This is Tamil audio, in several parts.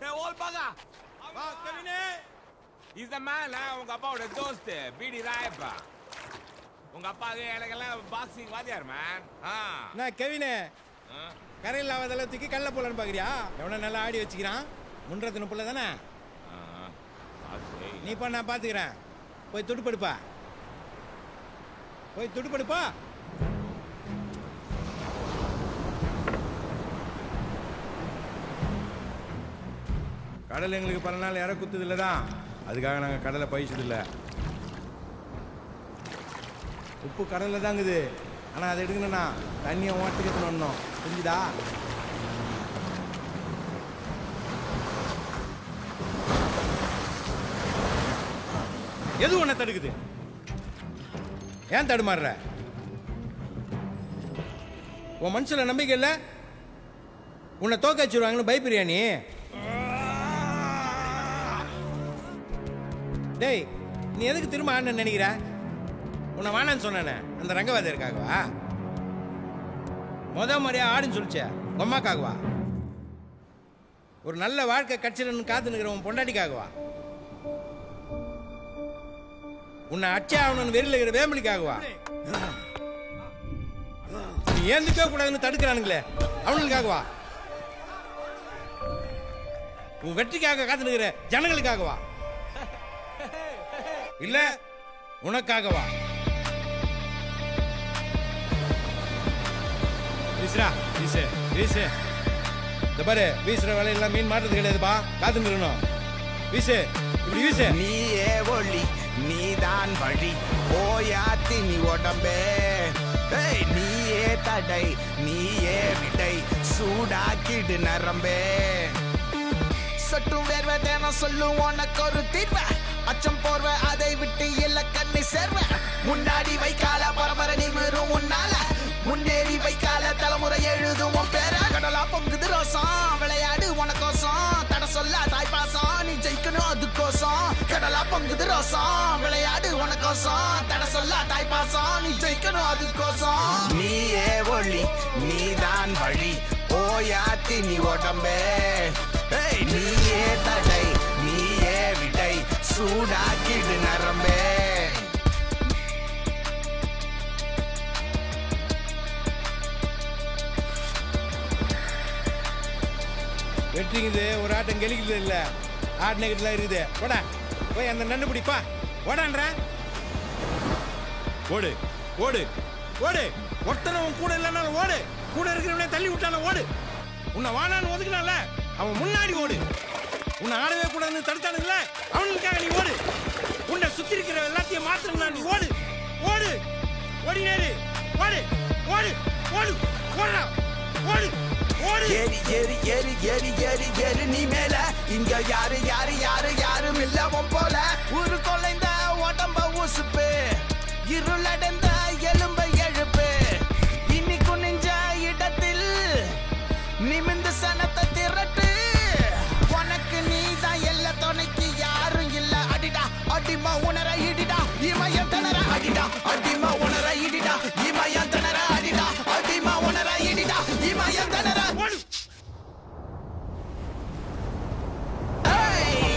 ஏய் ஓல் பாகா வா கவினே இஸ் த மேன் உங்க அப்பாவோட தோஸ்து பிடி ராயப்பா உங்க அப்பாவுக்கு எனக்கெல்லாம் பாக்ஸிங் வாத்தியார் மேன் ஆ நான் கவினே ஆ. கரையில் ஆவதெல்லாம் தூக்கி கல்ல போலன்னு பார்க்குறியா எவனை நல்லா ஆடி வச்சுக்கிறான் முன்றத்தின புள்ள தானே ஆ. boxing. நீ பா நான் பார்த்துக்கிறேன் போய் துடுப்படுப்பா போய் துடுப்படுப்பா கடல் எங்களுக்கு பல நாள் இற குத்துது தான் அதுக்காக நாங்கள் கடலை பயிச்சது இல்லை உப்பு கடலில் தாங்குது ஆனால் அதை எடுக்கணும்னா தண்ணியை ஓட்டுக்கு வரணும் புரிஞ்சுதா எது உன்னை தடுக்குது ஏன் தடுமாறுற உன் மனசுல நம்பிக்கை இல்லை உன்னை தோக்க வச்சிருவாங்கன்னு பயப்படுறியா நீ டேய் நீ எதுக்கு திரும்ப ஆடணும்னு நினைக்கிற உன்னை வேணான்னு சொன்னானே அந்த ரங்கவாதி இருக்காகவா முத முறையா ஆடுன்னு சொல்லிச்சே உங்க அம்மாக்காகவா ஒரு நல்ல வாழ்க்கை கட்சின்னு காத்து நிற்கிற உன் பொண்டாட்டிக்காகவா உன்னை அச்சே ஆகணும்னு வெறியில் இருக்கிற வேம்பலிக்காகவா நீ ஏந்துக்க கூடாதுன்னு தடுக்கிறானுங்களே அவனுங்களுக்காகவா உன் வெற்றிக்காக காத்து நிற்கிற ஜனங்களுக்காகவா இல்ல உனக்காகவா வீசுடா வீசு வீசு இந்த பாரு வீசுற வேலையெல்லாம் மீன் மாட்டுறது கிடையாதுப்பா காத்து நிற்கணும் வீசு இப்படி வீசு நீயே ஒளி நீதான் வழி ஓயாத்தி நீ உடம்பே ஏய், நீயே தடை நீயே விடை சூடாக்கிடு நரம்பே சட்டும் வேர்வை தினம் சொல்லும் உனக்கு ஒரு தீர்வை அச்சம் போர்வை அதை விட்டு இல்ல கண்ணி சேர்வ முன்னாடி வைக்கால பரம்பரை நிமிரும் முன்னால முன்னேறி வைக்கால தலைமுறை எழுதும் உன் பேர கடலா பொங்குது ரோசம் விளையாடு உனக்கோசம் தட சொல்ல தாய் பாசம் நீ ஜெயிக்கணும் அதுக்கோசம் கடலா பொங்குது ரோசம் விளையாடு உனக்கோசம் தட சொல்ல தாய் பாசம் நீ ஜெயிக்கணும் அதுக்கோசம் நீயே ஒளி நீதான் வழி ஓயாத்தி நீ உடம்பே ஏய், நீயே தடை நீயே விடை சூடாக்கிடு நரம்பே வெற்றிங்குது ஒரு ஆட்டம் கெலிக்குது இல்ல ஆடினகிட்டுலாம் இருக்குது போடா போய் அந்த நண்டு பிடிப்பா ஓடான்ற ஓடு ஓடு ஓடு ஒருத்தனை உன் கூட இல்லைனாலும் ஓடு கூட இருக்கிறவனே தள்ளி விட்டாலும் ஓடு உன்னை வானான்னு ஒதுக்கினால அவன் முன்னாடி ஓடு உன்னை ஆடவே கூடாதுன்னு தடுத்தானுங்கள அவனுக்காக நீ ஓடு உன்னை சுத்தி இருக்கிற எல்லாத்தையும் மாத்தணும்னா நீ ஓடு ஓடு ஓடினேரு ஓடு ஓடு ஓடு ஓடுடா ஓடு ஓடு ஏறி ஏறி ஏறி ஏறி ஏறி ஏறி நீ மேல இங்க யாரு யாரு யாரு யாரும் இல்ல உன் போல ஒரு கொலைந்த உடம்ப உசுப்பு இருளடைந்த எலும்ப எழுப்பு இனி குனிஞ்ச இடத்தில் நிமிந்து சனத்தை திரட்டு உனக்கு நீதான் எல்லா துணைக்கு யாரும் இல்ல அடிடா அடிமா உணர இடிடா இமயம் தணர அடிடா அடிமா உணர இடிடா இமயம் தணர அடிடா அடிமா உணர இடிடா இமயம் தணர ஓடு ஏய்!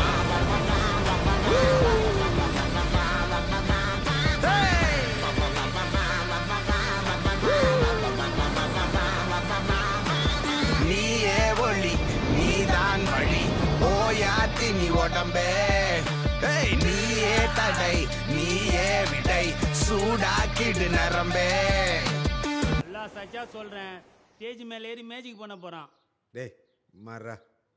ஏய்! நீயே ஒளி நீதான் வழி ஓயாத்தி நீ உடம்பே ஏய், நீயே தடை நீயே விடை சூடாக்கிடு நரம்பே எல்லா சச்சா சொல்றேன் ஸ்டேஜ் மேல ஏறி மேஜிக் பண்ண போறான் டேய் மாறா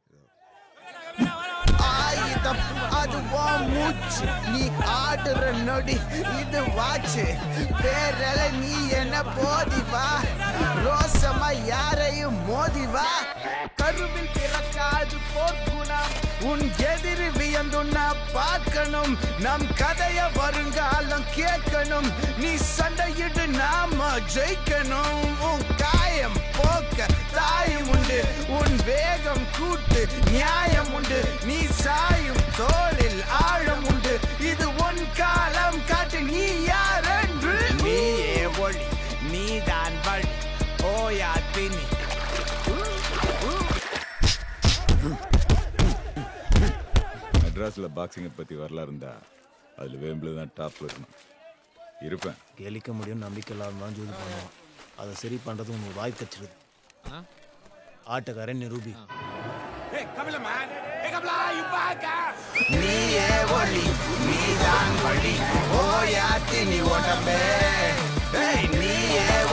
ஆயுதம் அது உன் மூச்சு நீ ஆடுற நொடி இது வாச்சு பேரல நீ என்ன போதி வா ரோசமா யாரையும் மோதி வா கருவில் பிறக்காது போர்க்குணம் உன் எதிரி வியந்துன்னா பார்க்கணும் நம் கதைய வருங்காலம் கேட்கணும் நீ சண்டையிட்டு நாம ஜெயிக்கணும் உன் காயம் போக்க தாயம் உண்டு உன் வேகம் கூட்டு நியாயம் உண்டு நீ சாயும் தோளில் ஆழம் உண்டு இது உன் காலம் காட்டு நீ யார் என்று நீயே ஒளி நீதான் வழி ஓயா தினி மெட்ராஸில் பாக்ஸிங்கை பற்றி வரலாறு இருந்தா அதில் வேம்பில் தான் டாப்பில் இருக்கணும் இருப்பேன் கெளிக்க முடியும் நம்பிக்கை இல்லாம தான் ஜோதி பண்ணுவான் அதை சரி பண்றது உனக்கு வாய் கச்சிருது ஆட்டக்காரன் நிரூபி Hey, Kabila man! Hey, Kabila, you back? ah? நீயே ஒளி நீதான் வழி ஓயாத்தி நீ உடம்பே ஏய், நீயே